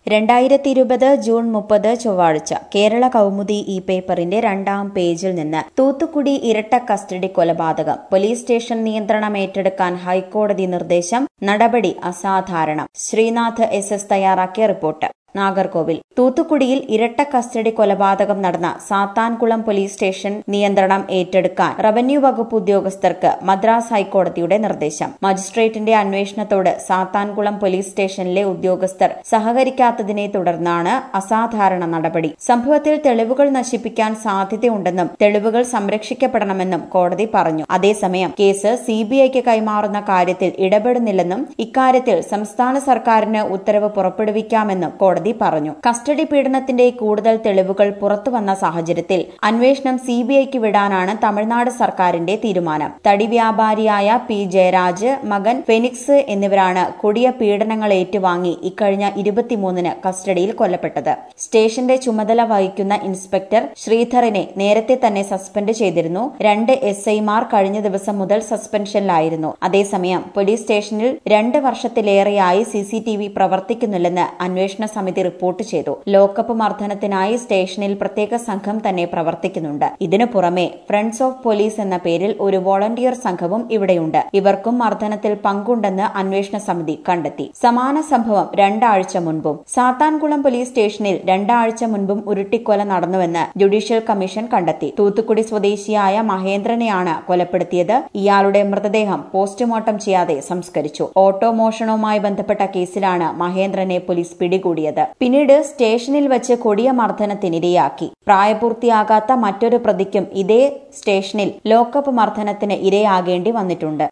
രണ്ടായിരത്തി ഇരുപത് ജൂൺ മുപ്പത് ചൊവ്വാഴ്ച കേരള കൗമുദി ഈ പേപ്പറിന്റെ രണ്ടാം പേജിൽ നിന്ന് തൂത്തുക്കുടി ഇരട്ട കസ്റ്റഡി കൊലപാതകം പോലീസ് സ്റ്റേഷൻ നിയന്ത്രണം ഏറ്റെടുക്കാൻ ഹൈക്കോടതി നിർദ്ദേശം നടപടി അസാധാരണം ശ്രീനാഥ് എസ് എസ് തയ്യാറാക്കിയ റിപ്പോർട്ട് നാഗർകോവിൽ തൂത്തുക്കുടിയിൽ ഇരട്ട കസ്റ്റഡി കൊലപാതകം നടന്ന സാത്താൻകുളം പോലീസ് സ്റ്റേഷൻ നിയന്ത്രണം ഏറ്റെടുക്കാൻ റവന്യൂ വകുപ്പ് ഉദ്യോഗസ്ഥർക്ക് മദ്രാസ് ഹൈക്കോടതിയുടെ നിർദ്ദേശം മജിസ്ട്രേറ്റിന്റെ അന്വേഷണത്തോട് സാത്താൻകുളം പോലീസ് സ്റ്റേഷനിലെ ഉദ്യോഗസ്ഥർ സഹകരിക്കാത്തതിനെ തുടർന്നാണ് അസാധാരണ നടപടി സംഭവത്തിൽ തെളിവുകൾ നശിപ്പിക്കാൻ സാധ്യതയുണ്ടെന്നും തെളിവുകൾ സംരക്ഷിക്കപ്പെടണമെന്നും കോടതി പറഞ്ഞു അതേസമയം കേസ് സിബിഐക്ക് കൈമാറുന്ന കാര്യത്തിൽ ഇടപെടുന്നില്ലെന്നും ഇക്കാര്യത്തിൽ സംസ്ഥാന സർക്കാരിന് ഉത്തരവ് പുറപ്പെടുവിക്കാമെന്നും കോടതി പറഞ്ഞു കസ്റ്റഡി പീഡനത്തിന്റെ കൂടുതൽ തെളിവുകൾ പുറത്തുവന്ന സാഹചര്യത്തിൽ അന്വേഷണം സിബിഐക്ക് വിടാനാണ് തമിഴ്നാട് സർക്കാരിന്റെ തീരുമാനം തടി വ്യാപാരിയായ പി ജയരാജ് മകൻ ഫെനിക്സ് എന്നിവരാണ് കൊടിയ പീഡനങ്ങൾ ഏറ്റുവാങ്ങി ഇക്കഴിഞ്ഞ ഇരുപത്തിമൂന്നിന് കസ്റ്റഡിയിൽ കൊല്ലപ്പെട്ടത് സ്റ്റേഷന്റെ ചുമതല വഹിക്കുന്ന ഇൻസ്പെക്ടർ ശ്രീധറിനെ നേരത്തെ തന്നെ സസ്പെൻഡ് ചെയ്തിരുന്നു രണ്ട് എസ് ഐമാർ കഴിഞ്ഞ ദിവസം മുതൽ സസ്പെൻഷനിലായിരുന്നു അതേസമയം പോലീസ് സ്റ്റേഷനിൽ രണ്ട് വർഷത്തിലേറെയായി സിസിടിവി പ്രവർത്തിക്കുന്നില്ലെന്ന് അന്വേഷണ സമിതി റിപ്പോർട്ട് ചെയ്തു ലോക്കപ്പ് മർദ്ദനത്തിനായി സ്റ്റേഷനിൽ പ്രത്യേക സംഘം തന്നെ പ്രവർത്തിക്കുന്നുണ്ട് ഇതിനു പുറമെ ഫ്രണ്ട്സ് ഓഫ് പോലീസ് എന്ന പേരിൽ ഒരു വോളണ്ടിയർ സംഘവും ഇവിടെയുണ്ട് ഇവർക്കും മർദ്ദനത്തിൽ പങ്കുണ്ടെന്ന് അന്വേഷണ സമിതി കണ്ടെത്തി സമാന സംഭവം രണ്ടാഴ്ച മുൻപും സാത്താൻകുളം പോലീസ് സ്റ്റേഷനിൽ രണ്ടാഴ്ച മുൻപും ഉരുട്ടിക്കൊല നടന്നുവെന്ന് ജുഡീഷ്യൽ കമ്മീഷൻ കണ്ടെത്തി തൂത്തുക്കുടി സ്വദേശിയായ മഹേന്ദ്രനെയാണ് കൊലപ്പെടുത്തിയത് ഇയാളുടെ മൃതദേഹം പോസ്റ്റ്മോർട്ടം ചെയ്യാതെ സംസ്കരിച്ചു ഓട്ടോ മോഷണവുമായി ബന്ധപ്പെട്ട കേസിലാണ് മഹേന്ദ്രനെ പോലീസ് പിടികൂടിയത് പിന്നീട് സ്റ്റേഷനിൽ വെച്ച് കൊടിയ മർദ്ദനത്തിനിരയാക്കി പ്രായപൂർത്തിയാകാത്ത മറ്റൊരു പ്രതിക്കും ഇതേ സ്റ്റേഷനിൽ ലോക്കപ്പ് മർദ്ദനത്തിന് ഇരയാകേണ്ടി വന്നിട്ടുണ്ട്